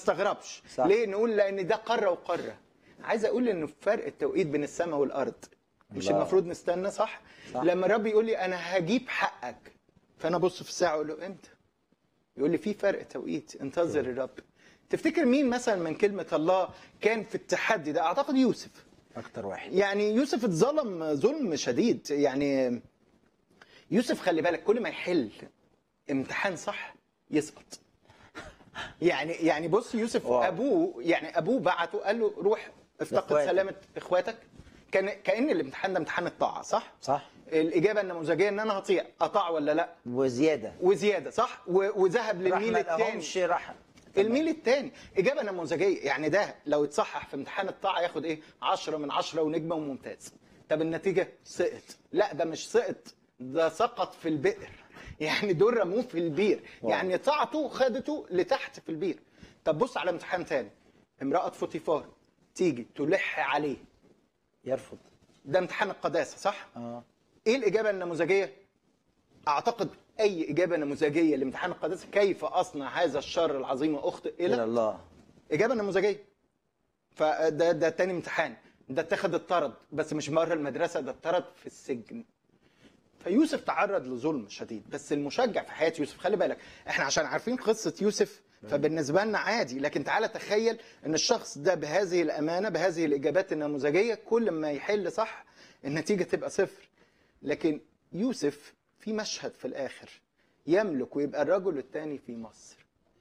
نستغربش صح. ليه نقول لان ده قاره وقاره عايز اقول انه فرق التوقيت بين السماء والارض مش الله. المفروض نستنى صح؟, صح. لما الرب يقول لي انا هجيب حقك فانا ابص في الساعه اقول له امتى يقول لي في فرق توقيت انتظر الرب تفتكر مين مثلا من كلمه الله كان في التحدي ده اعتقد يوسف اكتر واحد يعني يوسف اتظلم ظلم شديد يعني يوسف خلي بالك كل ما يحل امتحان صح يسقط يعني يعني بص يوسف واو. ابوه يعني ابوه بعته قال له روح افتقد لإخواتك. سلامه اخواتك كان كان الامتحان ده امتحان الطاعه صح صح الاجابه النموذجيه ان انا هطيع اطاع ولا لا وزياده وزياده صح و- وذهب راح للميل ما الثاني لهمش راح الميل الثاني اجابه نموذجيه يعني ده لو اتصحح في امتحان الطاعه ياخد ايه 10 من 10 ونجمه وممتاز طب النتيجه سقط لا ده مش سقط ده سقط في البئر يعني دول رموه في البير واو. يعني طاعته خدته لتحت في البير طب بص على امتحان تاني امراه فوتيفار تيجي تلح عليه يرفض ده امتحان القداسه صح اه ايه الاجابه النموذجيه اعتقد اي اجابه نموذجيه لامتحان القداسه كيف اصنع هذا الشر العظيم واخطئ الى الى الله اجابه نموذجيه فده ده تاني امتحان ده اتخذ اتطرد بس مش بره المدرسه ده اتطرد في السجن فيوسف تعرض لظلم شديد بس المشجع في حياه يوسف خلي بالك احنا عشان عارفين قصه يوسف فبالنسبه لنا عادي لكن تعالى تخيل ان الشخص ده بهذه الامانه بهذه الاجابات النموذجيه كل ما يحل صح النتيجه تبقى صفر لكن يوسف في مشهد في الاخر يملك ويبقى الرجل الثاني في مصر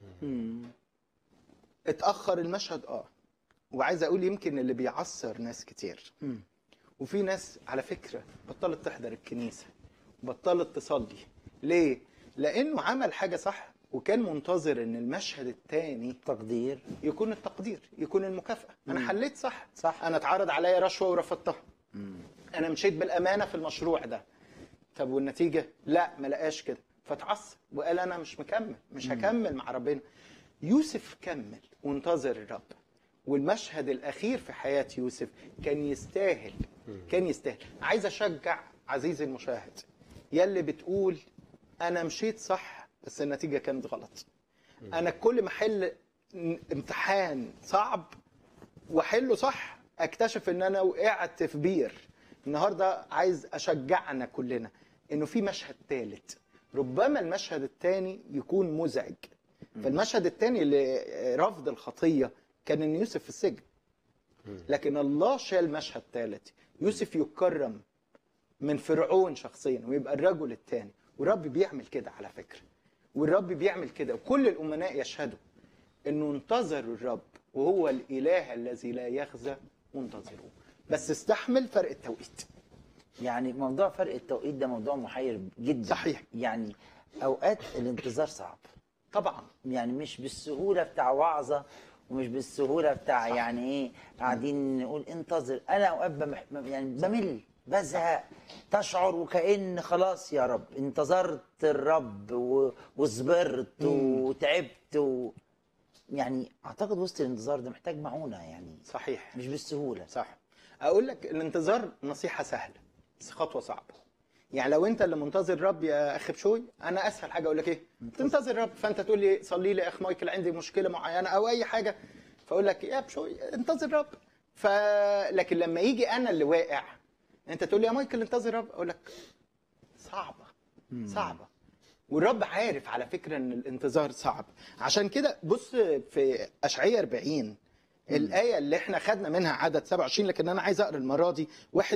اتاخر المشهد اه وعايز اقول يمكن اللي بيعصر ناس كتير وفي ناس على فكره بطلت تحضر الكنيسه بطلت تصلي ليه لانه عمل حاجه صح وكان منتظر ان المشهد الثاني تقدير يكون التقدير يكون المكافاه انا حليت صح صح. انا اتعرض عليا رشوه ورفضتها انا مشيت بالامانه في المشروع ده طب والنتيجه لا ما لقاش كده فتعصب وقال انا مش مكمل مش هكمل مع ربنا يوسف كمل وانتظر الرب والمشهد الاخير في حياه يوسف كان يستاهل كان يستاهل عايز اشجع عزيزي المشاهد يلي بتقول انا مشيت صح بس النتيجه كانت غلط انا كل ما احل امتحان صعب واحله صح اكتشف ان انا وقعت في بير النهارده عايز اشجعنا كلنا انه في مشهد ثالث ربما المشهد الثاني يكون مزعج فالمشهد الثاني لرفض الخطيه كان ان يوسف في السجن لكن الله شال مشهد ثالث يوسف يكرم من فرعون شخصيا ويبقى الرجل الثاني والرب بيعمل كده على فكره والرب بيعمل كده وكل الامناء يشهدوا انه انتظروا الرب وهو الاله الذي لا يخزى منتظروه بس استحمل فرق التوقيت يعني موضوع فرق التوقيت ده موضوع محير جدا صحيح. يعني اوقات الانتظار صعب طبعا يعني مش بالسهوله بتاع وعظه ومش بالسهوله بتاع صح. يعني ايه قاعدين نقول انتظر انا اوقات بمح... يعني بمل بزهق تشعر وكأن خلاص يا رب انتظرت الرب و... وصبرت وتعبت و... يعني اعتقد وسط الانتظار ده محتاج معونه يعني صحيح مش بالسهوله صح اقول لك الانتظار نصيحه سهله بس خطوه صعبه يعني لو انت اللي منتظر رب يا اخ بشوي انا اسهل حاجه اقول لك ايه تنتظر رب فانت تقول لي صلي لي يا اخ مايكل عندي مشكله معينه او اي حاجه فاقول لك يا بشوي انتظر رب ف لكن لما يجي انا اللي واقع انت تقول لي يا مايكل انتظر رب اقول لك صعبه صعبه والرب عارف على فكره ان الانتظار صعب عشان كده بص في اشعياء 40 الآية اللي احنا خدنا منها عدد 27 لكن أنا عايز أقرأ المرة دي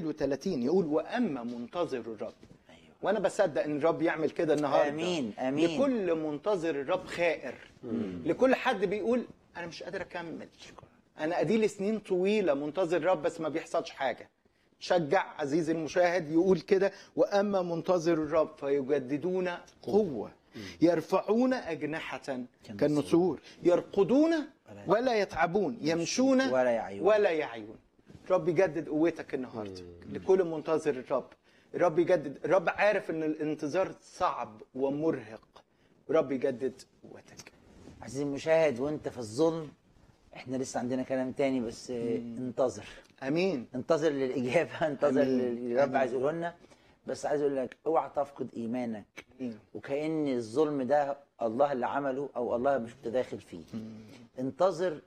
31 يقول وأما منتظر الرب ايوه وأنا بصدق إن الرب يعمل كده النهاردة آمين، آمين. لكل منتظر الرب خائر لكل حد بيقول أنا مش قادر أكمل أنا أديلي سنين طويلة منتظر الرب بس ما بيحصلش حاجة شجع عزيزي المشاهد يقول كده وأما منتظر الرب فيجددون قوة يرفعون أجنحة كالنسور يرقدون ولا يتعبون يمشون ولا يعيون. ولا يعيون الرب يجدد قوتك النهارده لكل منتظر الرب الرب يجدد الرب عارف ان الانتظار صعب ومرهق الرب يجدد قوتك عزيزي المشاهد وانت في الظلم احنا لسه عندنا كلام تاني بس آه، انتظر امين انتظر للاجابه انتظر آمين. اللي الرب آمين. عايز يقوله لنا بس عايز اقول لك اوعى تفقد ايمانك آمين. وكأن الظلم ده الله اللي عمله او الله مش متداخل فيه انتظر